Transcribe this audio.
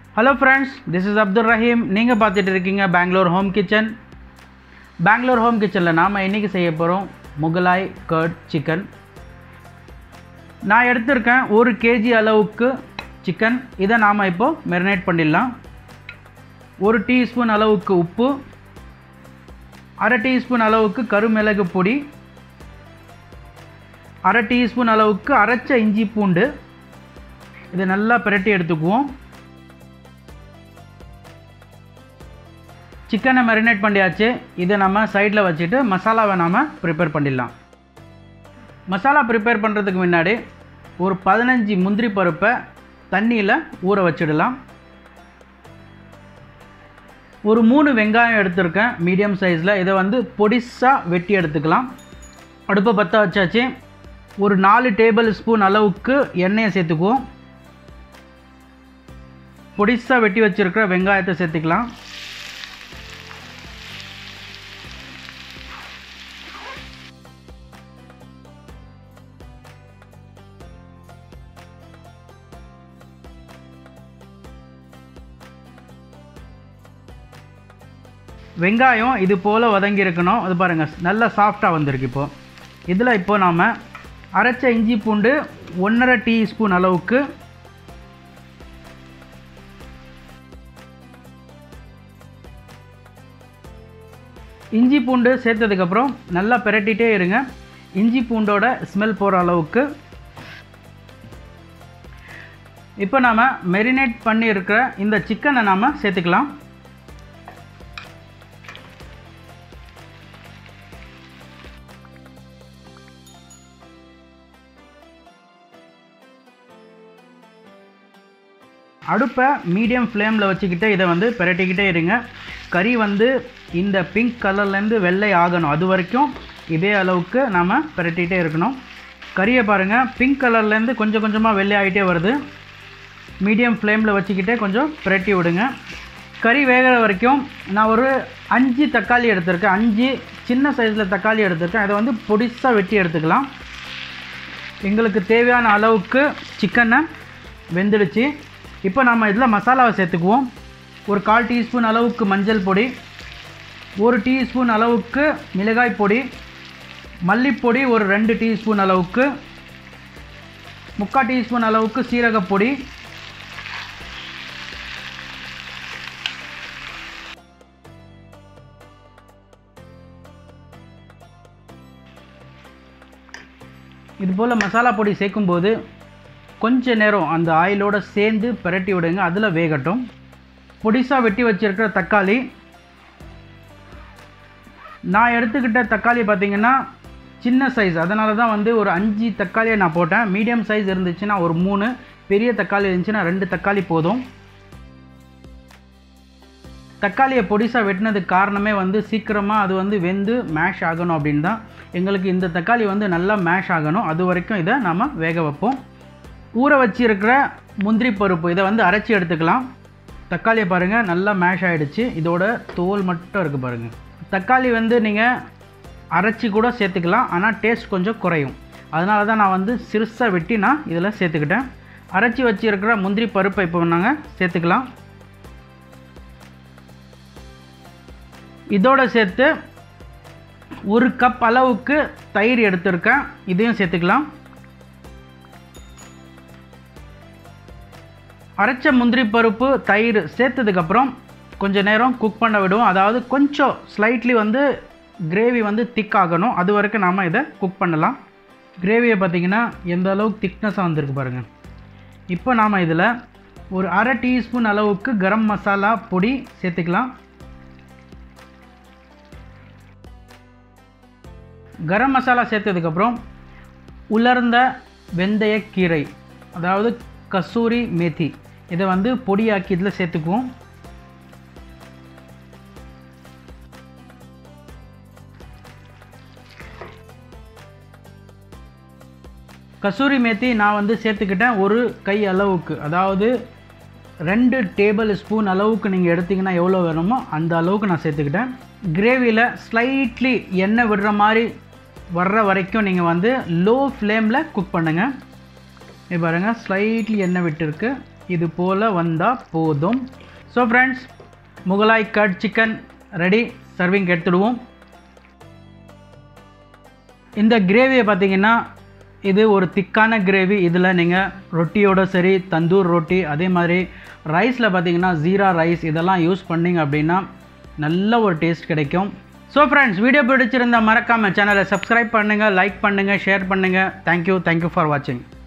hello friends this is Abdul Rahim நீங்கள் பார்த்துட்டு இருக்கீங்க Bengaluru home kitchen Bengaluru home கிச்சனில் நாம் இன்றைக்கி செய்ய போகிறோம் முகலாய் கர்ட் சிக்கன் நான் எடுத்திருக்கேன் ஒரு கேஜி அளவுக்கு சிக்கன் இதை நாம் இப்போது மெரினேட் பண்ணிடலாம் ஒரு டீஸ்பூன் அளவுக்கு உப்பு அரை டீஸ்பூன் அளவுக்கு கருமிளகு பொடி அரை டீஸ்பூன் அளவுக்கு அரைச்ச இஞ்சி பூண்டு இதை நல்லா பிரட்டி எடுத்துக்குவோம் சிக்கனை மெரினேட் பண்ணியாச்சு இதை நம்ம சைடில் வச்சுட்டு மசாலாவை நாம் ப்ரிப்பேர் பண்ணிடலாம் மசாலா ப்ரிப்பேர் பண்ணுறதுக்கு முன்னாடி ஒரு பதினஞ்சு முந்திரி பருப்பை தண்ணியில் ஊற வச்சிடலாம் ஒரு மூணு வெங்காயம் எடுத்திருக்கேன் மீடியம் சைஸில் இதை வந்து பொடிசாக வெட்டி எடுத்துக்கலாம் அடுப்பை பற்ற வச்சாச்சு ஒரு நாலு டேபிள் ஸ்பூன் அளவுக்கு எண்ணெயை சேர்த்துக்குவோம் பொடிசாக வெட்டி வச்சுருக்கிற வெங்காயத்தை சேர்த்துக்கலாம் வெங்காயம் இது போல் வதங்கி இருக்கணும் அது பாருங்கள் நல்லா சாஃப்டாக வந்திருக்கு இப்போது இதில் இப்போ நாம் அரைச்ச இஞ்சி பூண்டு ஒன்றரை டீஸ்பூன் அளவுக்கு இஞ்சி பூண்டு சேர்த்ததுக்கப்புறம் நல்லா பிரட்டிகிட்டே இருங்க இஞ்சி பூண்டோட ஸ்மெல் போகிற அளவுக்கு இப்போ நாம் மெரினேட் பண்ணியிருக்கிற இந்த சிக்கனை நாம் சேர்த்துக்கலாம் அடுப்பை மீடியம் ஃப்ளேமில் வச்சுக்கிட்டு இதை வந்து பிரட்டிக்கிட்டே இருங்க கறி வந்து இந்த பிங்க் கலர்லேருந்து வெள்ளை ஆகணும் அது வரைக்கும் இதே அளவுக்கு நாம் பிரட்டிகிட்டே இருக்கணும் கறியை பாருங்கள் பிங்க் கலர்லேருந்து கொஞ்சம் கொஞ்சமாக வெள்ளை ஆகிட்டே வருது மீடியம் ஃப்ளேமில் வச்சுக்கிட்டே கொஞ்சம் பிரட்டி விடுங்க கறி வேகிற வரைக்கும் நான் ஒரு அஞ்சு தக்காளி எடுத்திருக்கேன் அஞ்சு சின்ன சைஸில் தக்காளி எடுத்திருக்கேன் அதை வந்து பொடிசாக வெட்டி எடுத்துக்கலாம் எங்களுக்கு தேவையான அளவுக்கு சிக்கனை வெந்துடுச்சு இப்போ நம்ம இதில் மசாலாவை சேர்த்துக்குவோம் ஒரு கால் டீஸ்பூன் அளவுக்கு மஞ்சள் பொடி ஒரு டீஸ்பூன் அளவுக்கு மிளகாய் பொடி மல்லிப்பொடி ஒரு ரெண்டு டீஸ்பூன் அளவுக்கு முக்கால் டீஸ்பூன் அளவுக்கு சீரகப்பொடி இது போல் மசாலா பொடி சேர்க்கும்போது கொஞ்ச நேரம் அந்த ஆயிலோடு சேர்ந்து பிரட்டி விடுங்க அதில் வேகட்டும் பொடிசாக வெட்டி வச்சுருக்கிற தக்காளி நான் எடுத்துக்கிட்ட தக்காளி பார்த்திங்கன்னா சின்ன சைஸ் அதனால தான் வந்து ஒரு அஞ்சு தக்காளியை நான் போட்டேன் மீடியம் சைஸ் இருந்துச்சுன்னா ஒரு மூணு பெரிய தக்காளி இருந்துச்சுன்னா ரெண்டு தக்காளி போதும் தக்காளியை பொடிசாக வெட்டினதுக்கு காரணமே வந்து சீக்கிரமாக அது வந்து வெந்து மேஷ் ஆகணும் அப்படின்னு தான் எங்களுக்கு இந்த தக்காளி வந்து நல்லா மேஷ் ஆகணும் அது வரைக்கும் இதை நம்ம வேக வைப்போம் ஊற வச்சிருக்கிற முந்திரி பருப்பு இதை வந்து அரைச்சி எடுத்துக்கலாம் தக்காளியை பாருங்கள் நல்லா மேஷ் ஆகிடுச்சு இதோட தோல் மட்டும் இருக்குது பாருங்கள் தக்காளி வந்து நீங்கள் அரைச்சி கூட சேர்த்துக்கலாம் ஆனால் டேஸ்ட் கொஞ்சம் குறையும் அதனால தான் நான் வந்து சிறுசாக வெட்டி நான் இதில் சேர்த்துக்கிட்டேன் அரைச்சி வச்சிருக்கிற முந்திரி பருப்பை இப்போ நாங்கள் சேர்த்துக்கலாம் இதோட சேர்த்து ஒரு கப் அளவுக்கு தயிர் எடுத்திருக்கேன் இதையும் சேர்த்துக்கலாம் அரைச்ச முந்திரி பருப்பு தயிர் சேர்த்ததுக்கப்புறம் கொஞ்சம் நேரம் குக் பண்ண விடுவோம் அதாவது கொஞ்சம் ஸ்லைட்லி வந்து கிரேவி வந்து திக் ஆகணும் அது வரைக்கும் நாம் இதை குக் பண்ணலாம் கிரேவியை பார்த்திங்கன்னா எந்த அளவுக்கு திக்னஸாக வந்திருக்கு பாருங்கள் இப்போ நாம் இதில் ஒரு அரை டீஸ்பூன் அளவுக்கு கரம் மசாலா பொடி சேர்த்துக்கலாம் கரம் மசாலா சேர்த்ததுக்கப்புறம் உலர்ந்த வெந்தயக்கீரை அதாவது கசூரி மேத்தி இதை வந்து பொடியாக்கி இதில் சேர்த்துக்குவோம் கசூரி மேத்தி நான் வந்து சேர்த்துக்கிட்டேன் ஒரு கை அளவுக்கு அதாவது ரெண்டு டேபிள் ஸ்பூன் அளவுக்கு நீங்கள் எடுத்திங்கன்னா எவ்வளோ வேணுமோ அந்த அளவுக்கு நான் சேர்த்துக்கிட்டேன் கிரேவியில் ஸ்லைட்லி எண்ணெய் விடுற மாதிரி வர்ற வரைக்கும் நீங்கள் வந்து லோ ஃப்ளேமில் குக் பண்ணுங்கள் இது பாருங்கள் ஸ்லைட்லி எண்ணெய் விட்டுருக்கு இது போல் வந்தால் போதும் so friends Mughlai cut chicken ready serving எடுத்துடுவோம் இந்த கிரேவியை பார்த்தீங்கன்னா இது ஒரு திக்கான கிரேவி இதில் நீங்கள் ரொட்டியோட சரி தந்தூர் ரொட்டி அதே மாதிரி ரைஸில் பார்த்தீங்கன்னா ஜீரா ரைஸ் இதெல்லாம் யூஸ் பண்ணிங்க அப்படின்னா நல்ல ஒரு டேஸ்ட் கிடைக்கும் ஸோ ஃப்ரெண்ட்ஸ் வீடியோ பிடிச்சிருந்தால் மறக்காமல் சேனலை சப்ஸ்கிரைப் பண்ணுங்கள் லைக் பண்ணுங்கள் ஷேர் பண்ணுங்கள் தேங்க்யூ தேங்க்யூ ஃபார் வாட்சிங்